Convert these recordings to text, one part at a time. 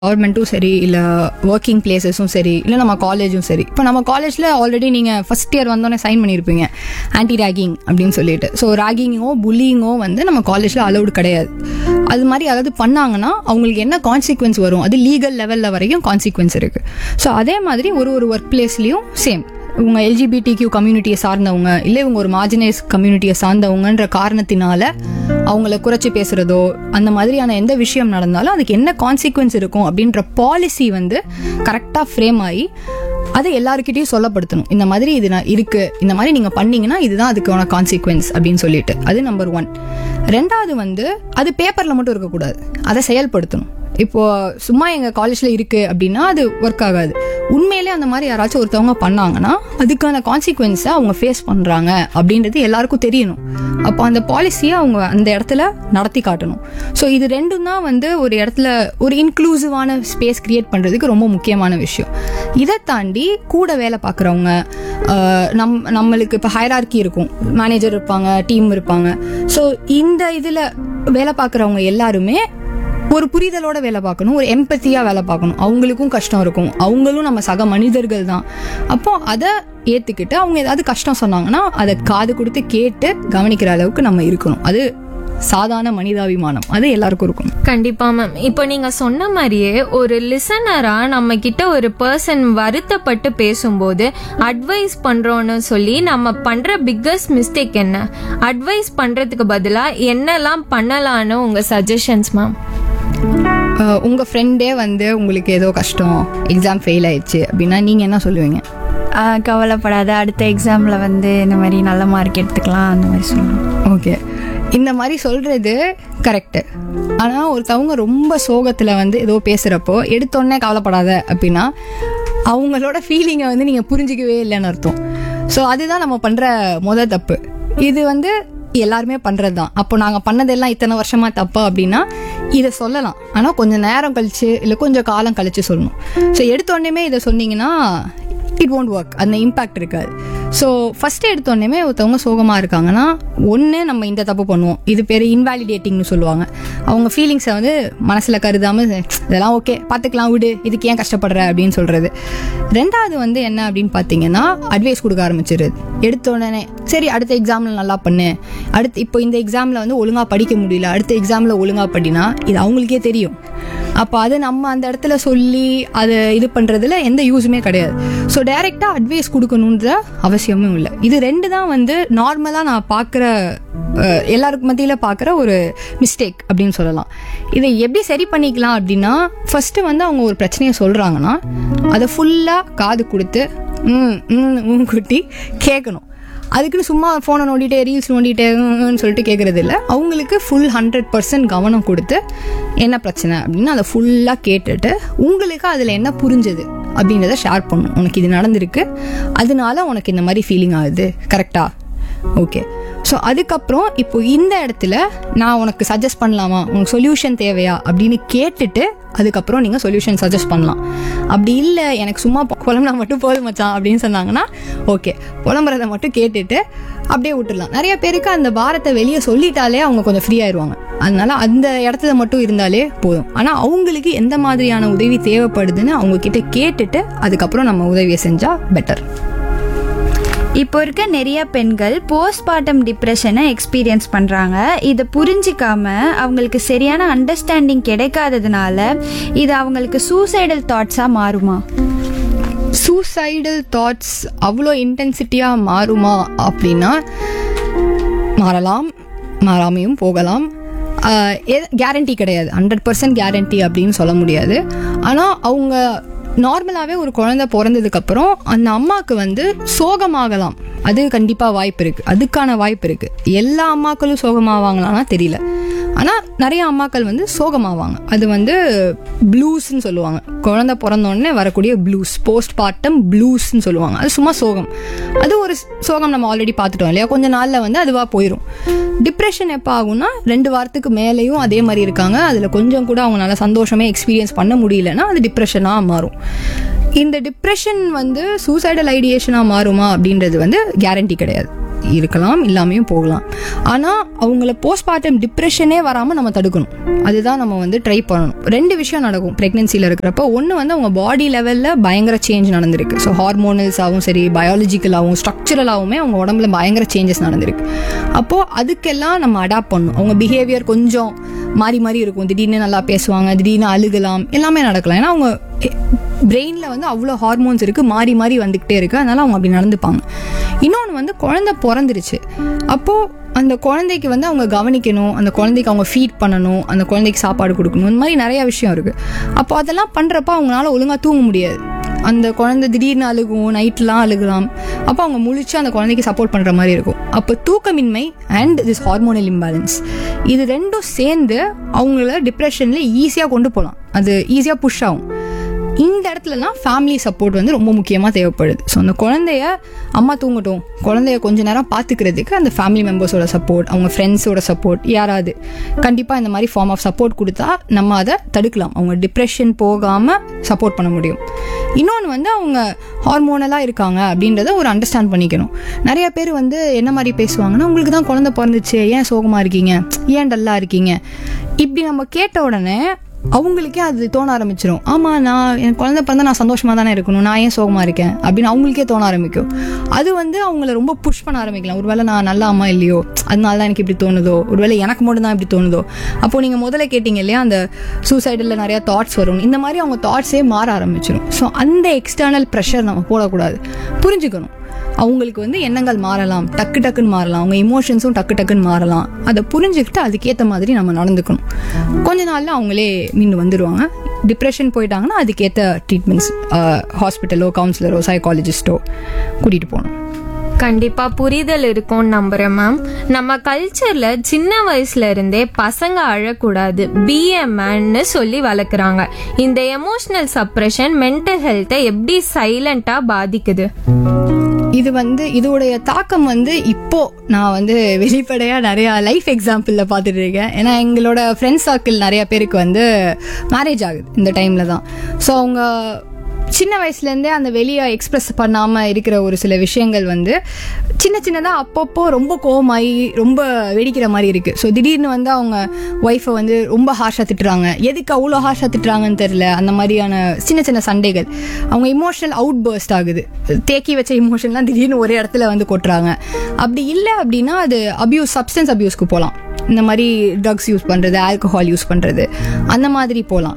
கவர்மெண்ட்டும் சரி இல்லை ஒர்க்கிங் பிளேசஸும் சரி இல்லை நம்ம காலேஜும் சரி இப்போ நம்ம காலேஜில் ஆல்ரெடி நீங்கள் ஃபஸ்ட் இயர் வந்தோடனே சைன் பண்ணியிருப்பீங்க ஆன்டி ரேகிங் அப்படின்னு சொல்லிட்டு ஸோ ரேகிங்கோ புல்லிங்கோ வந்து நம்ம காலேஜில் அலௌடு கிடையாது அது மாதிரி அதாவது பண்ணாங்கன்னா அவங்களுக்கு என்ன கான்சிக்வன்ஸ் வரும் அது லீகல் லெவலில் வரைக்கும் கான்சிக்வன்ஸ் இருக்குது ஸோ அதே மாதிரி ஒரு ஒரு ஒர்க் பிளேஸ்லேயும் சேம் இவங்க எல்ஜிபிடி கியூ கம்யூனிட்டியை சார்ந்தவங்க இல்லை இவங்க ஒரு மார்ஜினைஸ் கம்யூனிட்டியை சார்ந்தவங்கன்ற காரணத்தினால அவங்கள குறைச்சி பேசுறதோ அந்த மாதிரியான எந்த விஷயம் நடந்தாலும் அதுக்கு என்ன கான்சிக்வன்ஸ் இருக்கும் அப்படின்ற பாலிசி வந்து கரெக்டாக ஃப்ரேம் ஆகி அதை எல்லாருக்கிட்டையும் சொல்லப்படுத்தணும் இந்த மாதிரி இது நான் இருக்கு இந்த மாதிரி நீங்க பண்ணீங்கன்னா இதுதான் அதுக்கான கான்சிக்வன்ஸ் அப்படின்னு சொல்லிட்டு அது நம்பர் ஒன் ரெண்டாவது வந்து அது பேப்பர்ல மட்டும் இருக்கக்கூடாது அதை செயல்படுத்தணும் இப்போ சும்மா எங்க காலேஜ்ல இருக்கு அப்படின்னா அது ஒர்க் ஆகாது உண்மையிலே அந்த மாதிரி யாராச்சும் ஒருத்தவங்க பண்ணாங்கன்னா அதுக்கான கான்சிக்வன்ஸை அவங்க ஃபேஸ் பண்றாங்க அப்படின்றது எல்லாருக்கும் தெரியணும் அப்போ அந்த பாலிசியை அவங்க அந்த இடத்துல நடத்தி காட்டணும் ஸோ இது ரெண்டும் தான் வந்து ஒரு இடத்துல ஒரு இன்க்ளூசிவான ஸ்பேஸ் கிரியேட் பண்றதுக்கு ரொம்ப முக்கியமான விஷயம் இதை தாண்டி கூட வேலை பார்க்குறவங்க நம் நம்மளுக்கு இப்போ ஹைரார்கி இருக்கும் மேனேஜர் இருப்பாங்க டீம் இருப்பாங்க ஸோ இந்த இதில் வேலை பார்க்குறவங்க எல்லாருமே ஒரு புரிதலோட வேலை பார்க்கணும் ஒரு எம்பத்தியாக வேலை பார்க்கணும் அவங்களுக்கும் கஷ்டம் இருக்கும் அவங்களும் நம்ம சக மனிதர்கள் தான் அப்போ அதை ஏற்றுக்கிட்டு அவங்க ஏதாவது கஷ்டம் சொன்னாங்கன்னா அதை காது கொடுத்து கேட்டு கவனிக்கிற அளவுக்கு நம்ம இருக்கணும் அது சாதாரண மனிதாபிமானம் அது எல்லாருக்கும் இருக்கும் கண்டிப்பா மேம் இப்போ நீங்க சொன்ன மாதிரியே ஒரு லிசனரா நம்ம கிட்ட ஒரு பர்சன் வருத்தப்பட்டு பேசும்போது அட்வைஸ் பண்றோம்னு சொல்லி நம்ம பண்ற பிக்கஸ்ட் மிஸ்டேக் என்ன அட்வைஸ் பண்றதுக்கு பதிலா என்னெல்லாம் பண்ணலாம்னு உங்க சஜஷன்ஸ் மேம் அஹ் உங்க ஃப்ரெண்டே வந்து உங்களுக்கு ஏதோ கஷ்டம் எக்ஸாம் ஃபெயில் ஆயிடுச்சு அப்படின்னா நீங்க என்ன சொல்லுவீங்க ஆ, கவலைப்படாத அடுத்த எக்ஸாம்ல வந்து இந்த மாதிரி நல்ல மார்க் எடுத்துக்கலாம் அந்த மாதிரி சொல்லணும் ஓகே இந்த மாதிரி சொல்றது கரெக்டு ஆனால் ஒருத்தவங்க ரொம்ப சோகத்தில் வந்து ஏதோ பேசுகிறப்போ எடுத்தோடனே கவலைப்படாத அப்படின்னா அவங்களோட ஃபீலிங்கை வந்து நீங்கள் புரிஞ்சிக்கவே இல்லைன்னு அர்த்தம் ஸோ அதுதான் நம்ம பண்ணுற முத தப்பு இது வந்து எல்லாருமே பண்ணுறது தான் அப்போ நாங்கள் பண்ணதெல்லாம் இத்தனை வருஷமா தப்பா அப்படின்னா இதை சொல்லலாம் ஆனால் கொஞ்சம் நேரம் கழிச்சு இல்லை கொஞ்சம் காலம் கழிச்சு சொல்லணும் ஸோ எடுத்தோடனே இதை சொன்னீங்கன்னா இட் ஒன்ட் ஒர்க் அந்த இம்பாக்ட் இருக்காது ஸோ ஃபஸ்ட்டு எடுத்தோடனே ஒருத்தவங்க சோகமாக இருக்காங்கன்னா ஒன்று நம்ம இந்த தப்பு பண்ணுவோம் இது பேர் இன்வாலிடேட்டிங்னு சொல்லுவாங்க அவங்க ஃபீலிங்ஸை வந்து மனசில் கருதாமல் இதெல்லாம் ஓகே பார்த்துக்கலாம் விடு இதுக்கு ஏன் கஷ்டப்படுற அப்படின்னு சொல்கிறது ரெண்டாவது வந்து என்ன அப்படின்னு பார்த்தீங்கன்னா அட்வைஸ் கொடுக்க ஆரம்பிச்சிருது எடுத்த உடனே சரி அடுத்த எக்ஸாமில் நல்லா பண்ணு அடுத்து இப்போ இந்த எக்ஸாமில் வந்து ஒழுங்காக படிக்க முடியல அடுத்த எக்ஸாமில் ஒழுங்காக படினா இது அவங்களுக்கே தெரியும் அப்போ அது நம்ம அந்த இடத்துல சொல்லி அதை இது பண்ணுறதுல எந்த யூஸுமே கிடையாது ஸோ டைரெக்டாக அட்வைஸ் கொடுக்கணுன்ற அவசியமும் இல்லை இது ரெண்டு தான் வந்து நார்மலாக நான் பார்க்குற எல்லாருக்கு மத்தியில் பார்க்குற ஒரு மிஸ்டேக் அப்படின்னு சொல்லலாம் இதை எப்படி சரி பண்ணிக்கலாம் அப்படின்னா ஃபஸ்ட்டு வந்து அவங்க ஒரு பிரச்சனையை சொல்கிறாங்கன்னா அதை ஃபுல்லாக காது கொடுத்து ம் ம் ம் குட்டி கேட்கணும் அதுக்குன்னு சும்மா ஃபோனை நோண்டிட்டே ரீல்ஸ் நோண்டிட்டே ம்னு சொல்லிட்டு கேட்குறது இல்லை அவங்களுக்கு ஃபுல் ஹண்ட்ரட் பர்சன்ட் கவனம் கொடுத்து என்ன பிரச்சனை அப்படின்னு அதை ஃபுல்லாக கேட்டுட்டு உங்களுக்கு அதில் என்ன புரிஞ்சது அப்படின்றத ஷேர் பண்ணும் உனக்கு இது நடந்திருக்கு அதனால உனக்கு இந்த மாதிரி ஃபீலிங் ஆகுது கரெக்டா ஓகே ஸோ அதுக்கப்புறம் இப்போ இந்த இடத்துல நான் உனக்கு சஜஸ்ட் பண்ணலாமா உனக்கு சொல்யூஷன் தேவையா அப்படின்னு கேட்டுட்டு அதுக்கப்புறம் நீங்கள் சொல்யூஷன் சஜஸ்ட் பண்ணலாம் அப்படி இல்லை எனக்கு சும்மா புலம்புனா மட்டும் போதும் மச்சான் அப்படின்னு சொன்னாங்கன்னா ஓகே புலம்புறதை மட்டும் கேட்டுட்டு அப்படியே விட்டுடலாம் நிறைய பேருக்கு அந்த பாரத்தை வெளியே சொல்லிட்டாலே அவங்க கொஞ்சம் ஃப்ரீ ஆயிடுவாங்க அதனால அந்த இடத்துல மட்டும் இருந்தாலே போதும் ஆனால் அவங்களுக்கு எந்த மாதிரியான உதவி தேவைப்படுதுன்னு அவங்க கிட்ட கேட்டுட்டு அதுக்கப்புறம் நம்ம உதவியை செஞ்சால் பெட்டர் இப்போ இருக்க நிறைய பெண்கள் போஸ்ட்மார்ட்டம் டிப்ரெஷனை எக்ஸ்பீரியன்ஸ் பண்ணுறாங்க இதை புரிஞ்சிக்காம அவங்களுக்கு சரியான அண்டர்ஸ்டாண்டிங் கிடைக்காததுனால இது அவங்களுக்கு சூசைடல் தாட்ஸாக மாறுமா சூசைடல் தாட்ஸ் அவ்வளோ இன்டென்சிட்டியாக மாறுமா அப்படின்னா மாறலாம் மாறாமையும் போகலாம் கேரண்டி கிடையாது ஹண்ட்ரட் பர்சன்ட் கேரண்டி அப்படின்னு சொல்ல முடியாது ஆனால் அவங்க நார்மலாகவே ஒரு குழந்தை பிறந்ததுக்கப்புறம் அந்த அம்மாவுக்கு வந்து சோகமாகலாம் அது கண்டிப்பாக வாய்ப்பு இருக்குது அதுக்கான வாய்ப்பு இருக்குது எல்லா அம்மாக்களும் சோகமாவாங்களான்னா தெரியல ஆனால் நிறைய அம்மாக்கள் வந்து சோகமாவாங்க அது வந்து ப்ளூஸ்ன்னு சொல்லுவாங்க குழந்தை பிறந்தோடனே வரக்கூடிய ப்ளூஸ் போஸ்ட் பார்ட்டம் ப்ளூஸ்ன்னு சொல்லுவாங்க அது சும்மா சோகம் அது ஒரு சோகம் நம்ம ஆல்ரெடி பார்த்துட்டோம் இல்லையா கொஞ்ச நாளில் வந்து அதுவாக போயிடும் டிப்ரெஷன் எப்போ ஆகும்னா ரெண்டு வாரத்துக்கு மேலேயும் அதே மாதிரி இருக்காங்க அதில் கொஞ்சம் கூட அவங்களால சந்தோஷமே எக்ஸ்பீரியன்ஸ் பண்ண முடியலன்னா அது டிப்ரெஷனாக மாறும் இந்த டிப்ரெஷன் வந்து சூசைடல் ஐடியேஷனாக மாறுமா அப்படின்றது வந்து கேரண்டி கிடையாது இருக்கலாம் இல்லாமையும் போகலாம் ஆனால் அவங்கள போஸ்ட்மார்ட்டம் டிப்ரெஷனே வராமல் நம்ம தடுக்கணும் அதுதான் நம்ம வந்து ட்ரை பண்ணணும் ரெண்டு விஷயம் நடக்கும் ப்ரெக்னென்சியில் இருக்கிறப்ப ஒன்று வந்து அவங்க பாடி லெவலில் பயங்கர சேஞ்ச் நடந்திருக்கு ஸோ ஹார்மோனல்ஸாகவும் சரி பயாலஜிக்கலாகவும் ஸ்ட்ரக்சரலாகவுமே அவங்க உடம்புல பயங்கர சேஞ்சஸ் நடந்திருக்கு அப்போது அதுக்கெல்லாம் நம்ம அடாப்ட் பண்ணணும் அவங்க பிஹேவியர் கொஞ்சம் மாறி மாறி இருக்கும் திடீர்னு நல்லா பேசுவாங்க திடீர்னு அழுகலாம் எல்லாமே நடக்கலாம் ஏன்னா அவங்க பிரெயினில் வந்து அவ்வளோ ஹார்மோன்ஸ் இருக்குது மாறி மாறி வந்துக்கிட்டே இருக்குது அதனால அவங்க அப்படி நடந்துப்பாங்க இன்னொன்று வந்து குழந்தை பிறந்துருச்சு அப்போது அந்த குழந்தைக்கு வந்து அவங்க கவனிக்கணும் அந்த குழந்தைக்கு அவங்க ஃபீட் பண்ணணும் அந்த குழந்தைக்கு சாப்பாடு கொடுக்கணும் இந்த மாதிரி நிறைய விஷயம் இருக்குது அப்போ அதெல்லாம் பண்ணுறப்ப அவங்களால ஒழுங்காக தூங்க முடியாது அந்த குழந்தை திடீர்னு அழுகும் நைட்லாம் அழுகலாம் அப்போ அவங்க முழிச்சு அந்த குழந்தைக்கு சப்போர்ட் பண்ணுற மாதிரி இருக்கும் அப்போ தூக்கமின்மை அண்ட் திஸ் ஹார்மோனல் இம்பேலன்ஸ் இது ரெண்டும் சேர்ந்து அவங்கள டிப்ரெஷனில் ஈஸியாக கொண்டு போகலாம் அது ஈஸியாக புஷ் ஆகும் இந்த இடத்துலலாம் ஃபேமிலி சப்போர்ட் வந்து ரொம்ப முக்கியமாக தேவைப்படுது ஸோ அந்த குழந்தைய அம்மா தூங்கட்டும் குழந்தைய கொஞ்ச நேரம் பார்த்துக்கிறதுக்கு அந்த ஃபேமிலி மெம்பர்ஸோட சப்போர்ட் அவங்க ஃப்ரெண்ட்ஸோட சப்போர்ட் யாராவது கண்டிப்பாக இந்த மாதிரி ஃபார்ம் ஆஃப் சப்போர்ட் கொடுத்தா நம்ம அதை தடுக்கலாம் அவங்க டிப்ரெஷன் போகாமல் சப்போர்ட் பண்ண முடியும் இன்னொன்று வந்து அவங்க ஹார்மோனலாக இருக்காங்க அப்படின்றத ஒரு அண்டர்ஸ்டாண்ட் பண்ணிக்கணும் நிறைய பேர் வந்து என்ன மாதிரி பேசுவாங்கன்னா உங்களுக்கு தான் குழந்தை பிறந்துச்சு ஏன் சோகமாக இருக்கீங்க ஏன் டல்லாக இருக்கீங்க இப்படி நம்ம கேட்ட உடனே அவங்களுக்கே அது தோண ஆரம்பிச்சிடும் ஆமாம் நான் என் குழந்தை பிறந்தா நான் சந்தோஷமாக தானே இருக்கணும் நான் ஏன் சோகமாக இருக்கேன் அப்படின்னு அவங்களுக்கே தோண ஆரம்பிக்கும் அது வந்து அவங்கள ரொம்ப புஷ் பண்ண ஆரம்பிக்கலாம் ஒருவேளை நான் நல்ல அம்மா இல்லையோ அதனால தான் எனக்கு இப்படி தோணுதோ ஒருவேளை எனக்கு மட்டும் தான் இப்படி தோணுதோ அப்போ நீங்கள் முதல்ல கேட்டீங்க இல்லையா அந்த சூசைடில் நிறைய தாட்ஸ் வரும் இந்த மாதிரி அவங்க தாட்ஸே மாற ஆரம்பிச்சிடும் ஸோ அந்த எக்ஸ்டர்னல் ப்ரெஷர் நம்ம போடக்கூடாது புரிஞ்சுக்கணும் அவங்களுக்கு வந்து எண்ணங்கள் மாறலாம் டக்கு டக்குன்னு மாறலாம் அவங்க இமோஷன்ஸும் டக்கு டக்குன்னு மாறலாம் அதை புரிஞ்சுக்கிட்டு அதுக்கேற்ற மாதிரி நம்ம நடந்துக்கணும் கொஞ்ச நாள்ல அவங்களே மீண்டு வந்துடுவாங்க டிப்ரெஷன் போயிட்டாங்கன்னா அதுக்கேற்ற ட்ரீட்மெண்ட்ஸ் ஹாஸ்பிட்டலோ கவுன்சிலரோ சைக்காலஜிஸ்ட்டோ கூட்டிகிட்டு போகணும் கண்டிப்பா புரிதல் இருக்கும்னு நம்புறேன் மேம் நம்ம கல்ச்சர்ல சின்ன வயசுல இருந்தே பசங்க அழக்கூடாது பிஎம்ன்னு சொல்லி வளர்க்குறாங்க இந்த எமோஷனல் சப்ரெஷன் மென்டல் ஹெல்த்தை எப்படி சைலண்டா பாதிக்குது இது வந்து இதோடைய தாக்கம் வந்து இப்போ நான் வந்து வெளிப்படையா நிறைய லைஃப் எக்ஸாம்பிள்ல பார்த்துட்டு இருக்கேன் ஏன்னா எங்களோட ஃப்ரெண்ட்ஸ் சர்க்கிள் நிறைய பேருக்கு வந்து மேரேஜ் ஆகுது இந்த டைம்ல தான் ஸோ அவங்க சின்ன வயசுலேருந்தே அந்த வெளியே எக்ஸ்பிரஸ் பண்ணாமல் இருக்கிற ஒரு சில விஷயங்கள் வந்து சின்ன சின்னதாக அப்பப்போ ரொம்ப கோவமாயி ரொம்ப வெடிக்கிற மாதிரி இருக்குது ஸோ திடீர்னு வந்து அவங்க ஒய்ஃபை வந்து ரொம்ப ஹார்ஷாக திட்டுறாங்க எதுக்கு அவ்வளோ ஹார்ஷாக திட்டுறாங்கன்னு தெரில அந்த மாதிரியான சின்ன சின்ன சண்டைகள் அவங்க இமோஷனல் அவுட் பர்ஸ்ட் ஆகுது தேக்கி வச்ச இமோஷன்லாம் திடீர்னு ஒரே இடத்துல வந்து கொட்டுறாங்க அப்படி இல்லை அப்படின்னா அது அபியூஸ் சப்ஸ்டன்ஸ் அபியூஸ்க்கு போகலாம் இந்த மாதிரி ட்ரக்ஸ் யூஸ் பண்ணுறது ஆல்கஹால் யூஸ் பண்ணுறது அந்த மாதிரி போகலாம்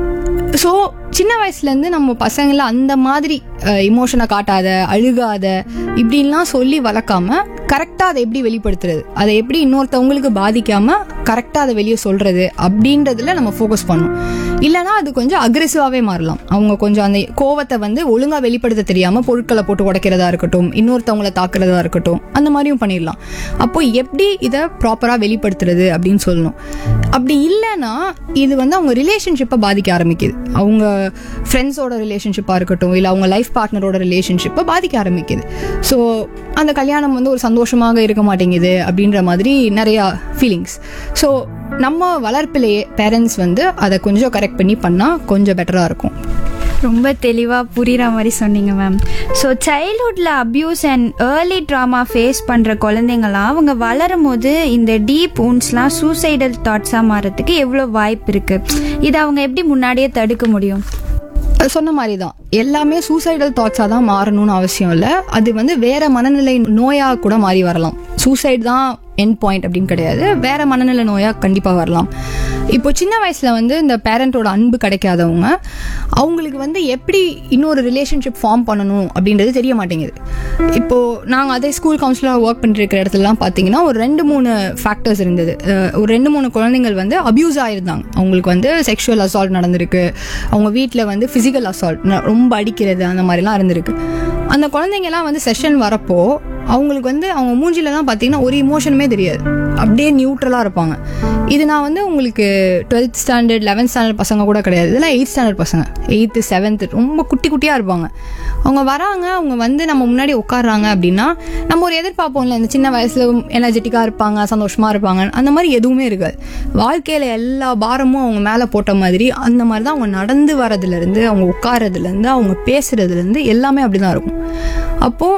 ஸோ சின்ன வயசுலேருந்து நம்ம பசங்களை அந்த மாதிரி இமோஷனை காட்டாத அழுகாத இப்படின்லாம் சொல்லி வளர்க்காம கரெக்டாக அதை எப்படி வெளிப்படுத்துறது அதை எப்படி இன்னொருத்தவங்களுக்கு பாதிக்காம கரெக்டாக அதை வெளியே சொல்றது அப்படின்றதுல நம்ம ஃபோக்கஸ் பண்ணணும் இல்லைனா அது கொஞ்சம் அக்ரெசிவாகவே மாறலாம் அவங்க கொஞ்சம் அந்த கோவத்தை வந்து ஒழுங்காக வெளிப்படுத்த தெரியாமல் பொருட்களை போட்டு உடைக்கிறதா இருக்கட்டும் இன்னொருத்தவங்கள தாக்குறதா இருக்கட்டும் அந்த மாதிரியும் பண்ணிடலாம் அப்போ எப்படி இதை ப்ராப்பராக வெளிப்படுத்துறது அப்படின்னு சொல்லணும் அப்படி இல்லைன்னா இது வந்து அவங்க ரிலேஷன்ஷிப்பை பாதிக்க ஆரம்பிக்குது அவங்க ஃப்ரெண்ட்ஸோட ரிலேஷன்ஷிப்பாக இருக்கட்டும் இல்லை அவங்க லைஃப் பார்ட்னரோட ரிலேஷன்ஷிப்பை பாதிக்க ஆரம்பிக்குது ஸோ அந்த கல்யாணம் வந்து ஒரு சந்தோஷமாக இருக்க மாட்டேங்குது அப்படின்ற மாதிரி நிறையா ஃபீலிங்ஸ் ஸோ நம்ம வளர்ப்பிலேயே பேரண்ட்ஸ் வந்து அதை கொஞ்சம் கரெக்ட் பண்ணி பண்ணால் கொஞ்சம் பெட்டராக இருக்கும் ரொம்ப தெளிவாக புரிகிற மாதிரி சொன்னீங்க மேம் ஸோ சைல்ட்ஹுட்டில் abuse and early trauma face பண்ணுற குழந்தைங்களாம் அவங்க வளரும் போது இந்த டீப் ஊன்ஸ்லாம் சூசைடல் தாட்ஸாக மாறதுக்கு எவ்வளோ வாய்ப்பு இருக்குது இதை அவங்க எப்படி முன்னாடியே தடுக்க முடியும் அது சொன்ன மாதிரி தான் எல்லாமே சூசைடல் தாட்ஸாக தான் மாறணும்னு அவசியம் இல்லை அது வந்து வேற மனநிலை நோயாக கூட மாறி வரலாம் சூசைட் தான் எண்ட் பாயிண்ட் அப்படின்னு கிடையாது வேற மனநிலை நோயாக கண்டிப்பாக வரலாம் இப்போ சின்ன வயசில் வந்து இந்த பேரண்ட்டோட அன்பு கிடைக்காதவங்க அவங்களுக்கு வந்து எப்படி இன்னொரு ரிலேஷன்ஷிப் ஃபார்ம் பண்ணணும் அப்படின்றது தெரிய மாட்டேங்குது இப்போ நாங்கள் அதே ஸ்கூல் கவுன்சிலராக ஒர்க் பண்ணிட்டு இருக்கிற இடத்துலலாம் பார்த்தீங்கன்னா ஒரு ரெண்டு மூணு ஃபேக்டர்ஸ் இருந்தது அஹ் ஒரு ரெண்டு மூணு குழந்தைங்கள் வந்து அபியூஸ் ஆயிருந்தாங்க அவங்களுக்கு வந்து செக்ஷுவல் அசால்ட் நடந்திருக்கு அவங்க வீட்டில் வந்து ஃபிசிக்கல் அசால்ட் ரொம்ப அடிக்கிறது அந்த மாதிரிலாம் இருந்திருக்கு அந்த குழந்தைங்கலாம் வந்து செஷன் வரப்போ அவங்களுக்கு வந்து அவங்க மூஞ்சில தான் பார்த்தீங்கன்னா ஒரு இமோஷனுமே தெரியாது அப்படியே நியூட்ரலாக இருப்பாங்க இது நான் வந்து உங்களுக்கு டுவெல்த் ஸ்டாண்டர்ட் லெவன்த் ஸ்டாண்டர்ட் பசங்க கூட கிடையாது இதெல்லாம் எயித் ஸ்டாண்டர்ட் பசங்க எயித்து செவன்த்து ரொம்ப குட்டி குட்டியாக இருப்பாங்க அவங்க வராங்க அவங்க வந்து நம்ம முன்னாடி உட்காடுறாங்க அப்படின்னா நம்ம ஒரு எதிர்பார்ப்போம்ல இந்த சின்ன வயசுல எனர்ஜெட்டிக்காக இருப்பாங்க சந்தோஷமாக இருப்பாங்க அந்த மாதிரி எதுவுமே இருக்காது வாழ்க்கையில் எல்லா பாரமும் அவங்க மேலே போட்ட மாதிரி அந்த மாதிரி தான் அவங்க நடந்து வரதுலேருந்து அவங்க உட்காரதுலேருந்து அவங்க பேசுறதுலேருந்து எல்லாமே அப்படி தான் இருக்கும் அப்போது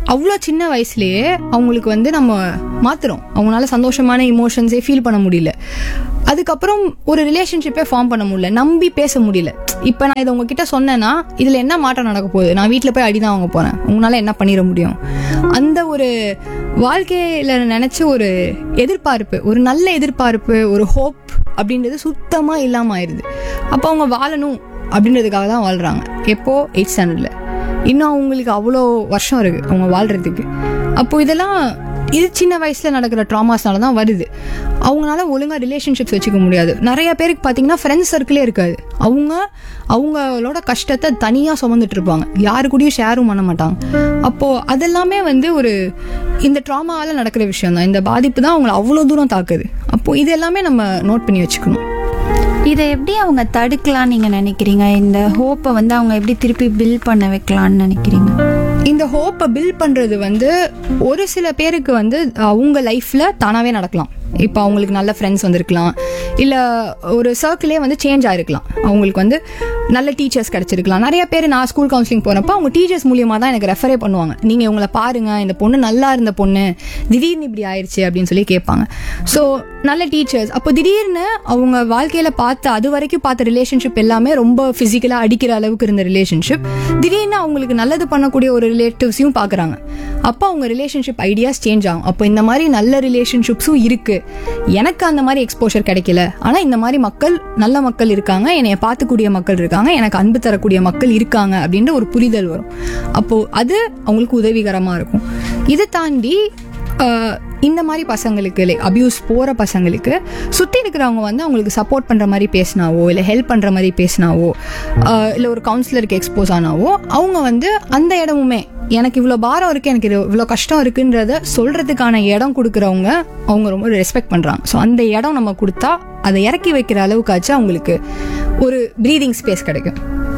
அவ்வளோ சின்ன வயசுலயே அவங்களுக்கு வந்து நம்ம மாத்துறோம் அவங்களால சந்தோஷமான இமோஷன்ஸே ஃபீல் பண்ண முடியல அதுக்கப்புறம் ஒரு ரிலேஷன்ஷிப்பே ஃபார்ம் பண்ண முடியல நம்பி பேச முடியல இப்போ நான் இதை உங்ககிட்ட சொன்னேன்னா இதில் என்ன மாற்றம் நடக்க போகுது நான் வீட்டில் போய் அடிதான் வாங்க போகிறேன் உங்களால் என்ன பண்ணிட முடியும் அந்த ஒரு வாழ்க்கையில் நினச்ச ஒரு எதிர்பார்ப்பு ஒரு நல்ல எதிர்பார்ப்பு ஒரு ஹோப் அப்படின்றது சுத்தமாக இல்லாமல் ஆயிடுது அப்போ அவங்க வாழணும் அப்படின்றதுக்காக தான் வாழ்கிறாங்க எப்போ எயிட் ஸ்டாண்டர்டில் இன்னும் அவங்களுக்கு அவ்வளோ வருஷம் இருக்குது அவங்க வாழ்கிறதுக்கு அப்போ இதெல்லாம் இது சின்ன வயசில் நடக்கிற ட்ராமாஸ்னால தான் வருது அவங்களால ஒழுங்காக ரிலேஷன்ஷிப்ஸ் வச்சுக்க முடியாது நிறைய பேருக்கு பார்த்தீங்கன்னா ஃப்ரெண்ட்ஸ் சர்க்கிளே இருக்காது அவங்க அவங்களோட கஷ்டத்தை தனியாக சுமந்துட்டு இருப்பாங்க யாரு கூடயும் ஷேரும் பண்ண மாட்டாங்க அப்போது அதெல்லாமே வந்து ஒரு இந்த ட்ராமாவால் நடக்கிற விஷயம் தான் இந்த பாதிப்பு தான் அவங்கள அவ்வளோ தூரம் தாக்குது அப்போது இது எல்லாமே நம்ம நோட் பண்ணி வச்சுக்கணும் இதை எப்படி அவங்க தடுக்கலாம் நீங்க நினைக்கிறீங்க இந்த ஹோப்பை வந்து அவங்க எப்படி திருப்பி பில் பண்ண வைக்கலாம்னு நினைக்கிறீங்க இந்த ஹோப்பை பில்ட் பண்ணுறது வந்து ஒரு சில பேருக்கு வந்து அவங்க லைஃப்பில் தானாகவே நடக்கலாம் இப்போ அவங்களுக்கு நல்ல ஃப்ரெண்ட்ஸ் வந்திருக்கலாம் இல்லை ஒரு சர்க்கிளே வந்து சேஞ்ச் ஆயிருக்கலாம் அவங்களுக்கு வந்து நல்ல டீச்சர்ஸ் கிடச்சிருக்கலாம் நிறைய பேர் நான் ஸ்கூல் கவுன்சிலிங் போகிறப்ப அவங்க டீச்சர்ஸ் மூலியமாக தான் எனக்கு ரெஃபரே பண்ணுவாங்க நீங்கள் இவங்கள பாருங்க இந்த பொண்ணு நல்லா இருந்த பொண்ணு திடீர்னு இப்படி ஆயிடுச்சு அப்படின்னு சொல்லி கேட்பாங்க ஸோ நல்ல டீச்சர்ஸ் அப்போ திடீர்னு அவங்க வாழ்க்கையில் பார்த்த அது வரைக்கும் பார்த்த ரிலேஷன்ஷிப் எல்லாமே ரொம்ப ஃபிசிக்கலாக அடிக்கிற அளவுக்கு இருந்த ரிலேஷன்ஷிப் திடீர்னு அவங்களுக்கு நல்லது பண்ணக்கூடிய ஒரு ரிலேட்டிவ்ஸையும் பார்க்குறாங்க அப்போ அவங்க ரிலேஷன்ஷிப் ஐடியாஸ் சேஞ்ச் ஆகும் அப்போ இந்த மாதிரி நல்ல ரிலேஷன்ஷிப்ஸும் இருக்கு எனக்கு அந்த மாதிரி எக்ஸ்போஷர் கிடைக்கல ஆனால் இந்த மாதிரி மக்கள் நல்ல மக்கள் இருக்காங்க என்னைய பார்த்துக்கூடிய மக்கள் இருக்காங்க எனக்கு அன்பு தரக்கூடிய மக்கள் இருக்காங்க அப்படின்ற ஒரு புரிதல் வரும் அப்போ அது அவங்களுக்கு உதவிகரமாக இருக்கும் இதை தாண்டி ஆஹ், இந்த மாதிரி பசங்களுக்கு லைக் அபியூஸ் போகிற பசங்களுக்கு சுற்றி இருக்கிறவங்க வந்து அவங்களுக்கு சப்போர்ட் பண்ணுற மாதிரி பேசினாவோ இல்லை ஹெல்ப் பண்ணுற மாதிரி பேசினாவோ இல்லை ஒரு கவுன்சிலருக்கு எக்ஸ்போஸ் ஆனாவோ அவங்க வந்து அந்த இடமுமே எனக்கு இவ்வளோ பாரம் இருக்குது எனக்கு இது இவ்வளோ கஷ்டம் இருக்குன்றத சொல்கிறதுக்கான இடம் கொடுக்குறவங்க அவங்க ரொம்ப ரெஸ்பெக்ட் பண்ணுறாங்க ஸோ அந்த இடம் நம்ம கொடுத்தா அதை இறக்கி வைக்கிற அளவுக்காச்சும் அவங்களுக்கு ஒரு ப்ரீதிங் ஸ்பேஸ் கிடைக்கும்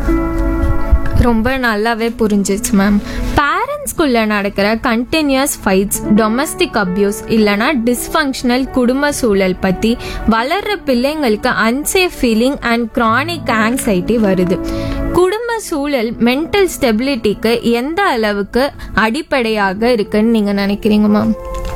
ரொம்ப நல்லாவே புரிஞ்சிச்சு மேம் பேரண்ட்ஸ்குள்ள நடக்கிற கண்டினியூஸ் ஃபைட்ஸ் டொமஸ்டிக் அப்யூஸ் இல்லனா டிஸ்ஃபங்க்ஷனல் குடும்ப சூழல் பத்தி வளர்ற பிள்ளைங்களுக்கு unsafe feeling and chronic anxiety வருது குடும்ப சூழல் மென்டல் ஸ்டெபிலிட்டிக்கு எந்த அளவுக்கு அடிப்படையாக இருக்குன்னு நீங்க நினைக்கிறீங்க மேம்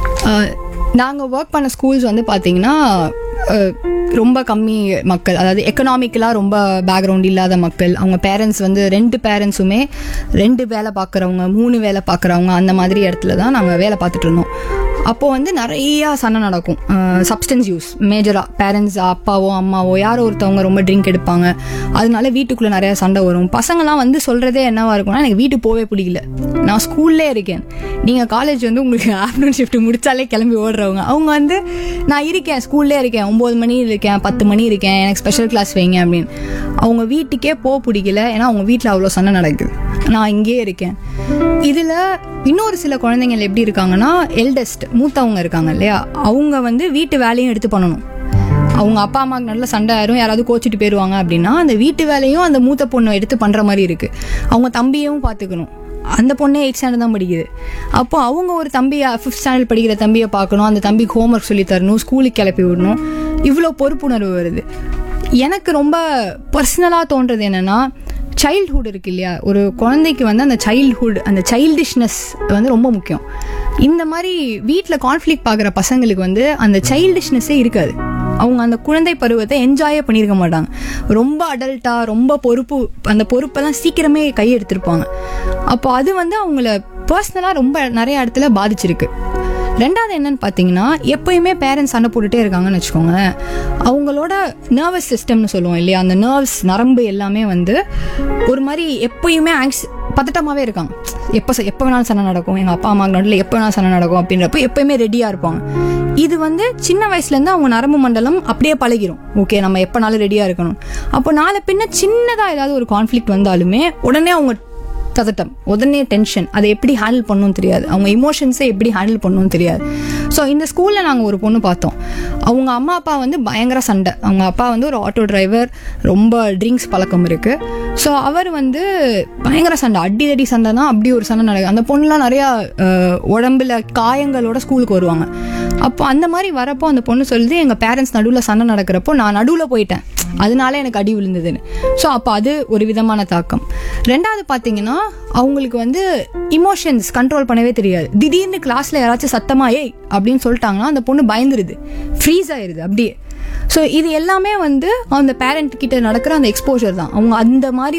நாங்கள் ஒர்க் பண்ண ஸ்கூல்ஸ் வந்து பார்த்தீங்கன்னா அஹ், ரொம்ப கம்மி மக்கள் அதாவது எக்கனாமிக்கலாக ரொம்ப பேக்ரவுண்ட் இல்லாத மக்கள் அவங்க பேரண்ட்ஸ் வந்து ரெண்டு பேரண்ட்ஸுமே ரெண்டு வேலை பார்க்குறவங்க மூணு வேலை பார்க்குறவங்க அந்த மாதிரி இடத்துல தான் நாங்கள் வேலை பார்த்துட்டு இருந்தோம் அப்போது வந்து நிறையா சண்டை நடக்கும் சப்ஸ்டன்ஸ் யூஸ் மேஜராக பேரண்ட்ஸ் அப்பாவோ அம்மாவோ யாரோ ஒருத்தவங்க ரொம்ப ட்ரிங்க் எடுப்பாங்க அதனால வீட்டுக்குள்ளே நிறையா சண்டை வரும் பசங்களாம் வந்து சொல்கிறதே என்னவா இருக்கும்னா எனக்கு வீட்டுக்கு போவே பிடிக்கல நான் ஸ்கூல்லே இருக்கேன் நீங்கள் காலேஜ் வந்து உங்களுக்கு ஆஃப்டர்நூன் ஷிஃப்ட் முடிச்சாலே கிளம்பி ஓடுறவங்க அவங்க வந்து நான் இருக்கேன் ஸ்கூல்லே இருக்கேன் ஒம்பது மணி இருக்கேன் பத்து மணி இருக்கேன் எனக்கு ஸ்பெஷல் கிளாஸ் வைங்க அப்படின்னு அவங்க வீட்டுக்கே போக பிடிக்கல ஏன்னா அவங்க வீட்டில் அவ்வளோ சண்டை நடக்குது நான் இங்கேயே இருக்கேன் இதில் இன்னொரு சில குழந்தைங்கள் எப்படி இருக்காங்கன்னா எல்டஸ்ட் மூத்தவங்க இருக்காங்க இல்லையா அவங்க வந்து வீட்டு வேலையும் எடுத்து பண்ணணும் அவங்க அப்பா அம்மாவுக்கு நல்ல சண்டை ஆயிரும் யாராவது கோச்சிட்டு போயிடுவாங்க அப்படின்னா அந்த வீட்டு வேலையும் அந்த மூத்த பொண்ணை எடுத்து பண்ணுற மாதிரி இருக்கு அவங்க தம்பியவும் பார்த்துக்கணும் அந்த பொண்ணே எயிட் ஸ்டாண்டர்ட் தான் படிக்குது அப்போ அவங்க ஒரு தம்பி ஃபிஃப்த் ஸ்டாண்டர்ட் படிக்கிற தம்பியை பார்க்கணும் அந்த தம்பிக்கு ஹோம்ஒர்க் சொல்லி தரணும் ஸ்கூலுக்கு கிளப்பி விடணும் இவ்வளோ பொறுப்புணர்வு வருது எனக்கு ரொம்ப பர்சனலாக தோன்றது என்னன்னா சைல்ட்ஹுட் இருக்கு இல்லையா ஒரு குழந்தைக்கு வந்து அந்த சைல்ட்ஹுட் அந்த சைல்டிஷ்னஸ் வந்து ரொம்ப முக்கியம் இந்த மாதிரி வீட்டில் கான்ஃப்ளிக் பார்க்குற பசங்களுக்கு வந்து அந்த சைல்டிஷ்னஸ்ஸே இருக்காது அவங்க அந்த குழந்தை பருவத்தை என்ஜாயே பண்ணியிருக்க மாட்டாங்க ரொம்ப அடல்ட்டாக ரொம்ப பொறுப்பு அந்த பொறுப்பெல்லாம் சீக்கிரமே கையெடுத்திருப்பாங்க அப்போ அது வந்து அவங்கள பர்சனலாக ரொம்ப நிறைய இடத்துல பாதிச்சிருக்கு ரெண்டாவது என்னன்னு பார்த்தீங்கன்னா எப்பயுமே பேரண்ட்ஸ் சண்டை போட்டுட்டே இருக்காங்கன்னு வச்சுக்கோங்களேன் அவங்களோட நர்வஸ் சிஸ்டம்னு சொல்லுவோம் இல்லையா அந்த நர்வ்ஸ் நரம்பு எல்லாமே வந்து ஒரு மாதிரி எப்பயுமே ஆங்ஸ் பதட்டமாகவே இருக்காங்க எப்போ ச- எப்போ வேணாலும் சண்டை நடக்கும் எங்கள் அப்பா அம்மா நடுவில் எப்போ வேணாலும் சண்டை நடக்கும் அப்படின்றப்ப எப்பயுமே ரெடியாக இருப்பாங்க இது வந்து சின்ன வயசுலேருந்து அவங்க நரம்பு மண்டலம் அப்படியே பழகிரும் ஓகே நம்ம எப்போனாலும் ரெடியாக இருக்கணும் அப்போ நாளை பின்ன சின்னதாக ஏதாவது ஒரு கான்ஃப்ளிக்ட் வந்தாலுமே உடனே அவங்க பதட்டம் உடனே டென்ஷன் அதை எப்படி ஹேண்டில் பண்ணணும்னு தெரியாது அவங்க இமோஷன்ஸை எப்படி ஹேண்டில் பண்ணணும்னு தெரியாது ஸோ இந்த ஸ்கூலில் நாங்கள் ஒரு பொண்ணு பார்த்தோம் அவங்க அம்மா அப்பா வந்து பயங்கர சண்டை அவங்க அப்பா வந்து ஒரு ஆட்டோ டிரைவர் ரொம்ப ட்ரிங்க்ஸ் பழக்கம் இருக்குது ஸோ அவர் வந்து பயங்கர சண்டை அடி அடி சண்டைனா அப்படி ஒரு சண்டை நடக்குது அந்த பொண்ணுலாம் நிறையா அஹ், உடம்புல காயங்களோட ஸ்கூலுக்கு வருவாங்க அப்போ அந்த மாதிரி வரப்போ அந்த பொண்ணு சொல்லுது எங்கள் பேரண்ட்ஸ் நடுவில் சண்டை நடக்கிறப்போ நான் நடுவில் போயிட்டேன் அதனால எனக்கு அடி விழுந்ததுன்னு ஸோ அப்போ அது ஒரு விதமான தாக்கம் ரெண்டாவது பார்த்தீங்கன்னா அவங்களுக்கு வந்து இமோஷன்ஸ் கண்ட்ரோல் பண்ணவே தெரியாது திடீர்னு கிளாஸில் யாராச்சும் சத்தமா ஏய் அப்படின்னு சொல்லிட்டாங்கன்னா அந்த பொண்ணு பயந்துருது ஃப்ரீஸ் ஆயிருது அப்படியே ஸோ இது எல்லாமே வந்து அந்த பேரண்ட் கிட்ட நடக்கிற அந்த எக்ஸ்போஷர் தான் அவங்க அந்த மாதிரி